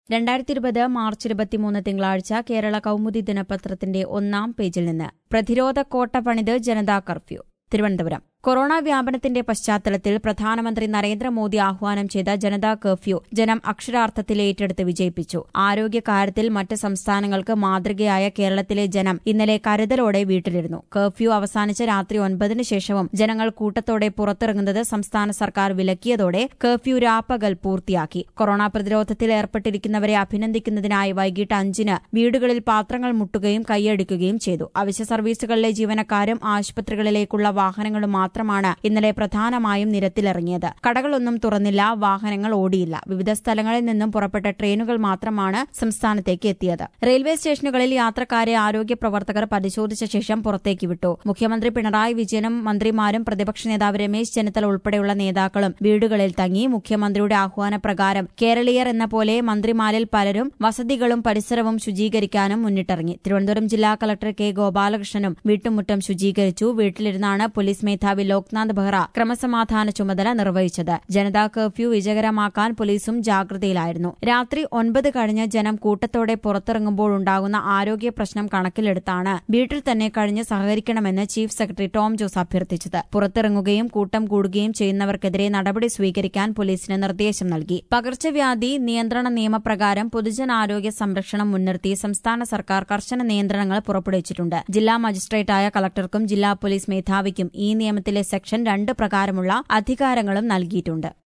രണ്ടായിരത്തി ഇരുപത് മാർച്ച് ഇരുപത്തിമൂന്ന് തിങ്കളാഴ്ച കേരള കൗമുദി ദിനപത്രത്തിന്റെ ഒന്നാം പേജിൽ നിന്ന് പ്രതിരോധ കോട്ട പണിത് ജനതാ കർഫ്യൂ തിരുവനന്തപുരം കൊറോണ വ്യാപനത്തിന്റെ പശ്ചാത്തലത്തിൽ പ്രധാനമന്ത്രി നരേന്ദ്രമോദി ആഹ്വാനം ചെയ്ത ജനതാ കർഫ്യൂ ജനം അക്ഷരാർത്ഥത്തിൽ ഏറ്റെടുത്ത് വിജയിപ്പിച്ചു ആരോഗ്യകാര്യത്തിൽ മറ്റ് സംസ്ഥാനങ്ങൾക്ക് മാതൃകയായ കേരളത്തിലെ ജനം ഇന്നലെ കരുതലോടെ വീട്ടിലിരുന്നു കർഫ്യൂ അവസാനിച്ച രാത്രി ഒൻപതിന് ശേഷവും ജനങ്ങൾ കൂട്ടത്തോടെ പുറത്തിറങ്ങുന്നത് സംസ്ഥാന സർക്കാർ വിലക്കിയതോടെ കർഫ്യൂ രാപ്പകൽ പൂർത്തിയാക്കി കൊറോണ പ്രതിരോധത്തിൽ ഏർപ്പെട്ടിരിക്കുന്നവരെ അഭിനന്ദിക്കുന്നതിനായി വൈകിട്ട് അഞ്ചിന് വീടുകളിൽ പാത്രങ്ങൾ മുട്ടുകയും കൈയടിക്കുകയും ചെയ്തു അവശ്യ സർവീസുകളിലെ ജീവനക്കാരും ആശുപത്രികളിലേക്കുള്ള വാഹനങ്ങളും മാത്രമാണ് ഇന്നലെ പ്രധാനമായും നിരത്തിലിറങ്ങിയത് കടകളൊന്നും തുറന്നില്ല വാഹനങ്ങൾ ഓടിയില്ല വിവിധ സ്ഥലങ്ങളിൽ നിന്നും പുറപ്പെട്ട ട്രെയിനുകൾ മാത്രമാണ് സംസ്ഥാനത്തേക്ക് എത്തിയത് റെയിൽവേ സ്റ്റേഷനുകളിൽ യാത്രക്കാരെ ആരോഗ്യ പ്രവർത്തകർ പരിശോധിച്ച ശേഷം പുറത്തേക്ക് വിട്ടു മുഖ്യമന്ത്രി പിണറായി വിജയനും മന്ത്രിമാരും പ്രതിപക്ഷ നേതാവ് രമേശ് ചെന്നിത്തല ഉൾപ്പെടെയുള്ള നേതാക്കളും വീടുകളിൽ തങ്ങി മുഖ്യമന്ത്രിയുടെ ആഹ്വാനപ്രകാരം കേരളീയർ എന്ന പോലെ മന്ത്രിമാരിൽ പലരും വസതികളും പരിസരവും ശുചീകരിക്കാനും മുന്നിട്ടിറങ്ങി തിരുവനന്തപുരം ജില്ലാ കളക്ടർ കെ ഗോപാലകൃഷ്ണനും വീട്ടുമുറ്റം ശുചീകരിച്ചു വീട്ടിലിരുന്നാണ് പോലീസ് മേധാവി ലോക്നാഥ് ബെഹ്റ ക്രമസമാധാന ചുമതല നിർവഹിച്ചത് ജനതാ കർഫ്യൂ വിജയകരമാക്കാൻ പോലീസും ജാഗ്രതയിലായിരുന്നു രാത്രി ഒൻപത് കഴിഞ്ഞ് ജനം കൂട്ടത്തോടെ പുറത്തിറങ്ങുമ്പോൾ ഉണ്ടാകുന്ന ആരോഗ്യ പ്രശ്നം കണക്കിലെടുത്താണ് വീട്ടിൽ തന്നെ കഴിഞ്ഞ് സഹകരിക്കണമെന്ന് ചീഫ് സെക്രട്ടറി ടോം ജോസ് അഭ്യർത്ഥിച്ചത് പുറത്തിറങ്ങുകയും കൂട്ടം കൂടുകയും ചെയ്യുന്നവർക്കെതിരെ നടപടി സ്വീകരിക്കാൻ പോലീസിന് നിർദ്ദേശം നൽകി പകർച്ചവ്യാധി നിയന്ത്രണ നിയമപ്രകാരം പൊതുജനാരോഗ്യ സംരക്ഷണം മുൻനിർത്തി സംസ്ഥാന സർക്കാർ കർശന നിയന്ത്രണങ്ങൾ പുറപ്പെടുവിച്ചിട്ടുണ്ട് ജില്ലാ മജിസ്ട്രേറ്റായ കളക്ടർക്കും ജില്ലാ പോലീസ് മേധാവിക്കും ഈ നിയമത്തിലെ സെക്ഷൻ രണ്ട് പ്രകാരമുള്ള അധികാരങ്ങളും നൽകിയിട്ടുണ്ട്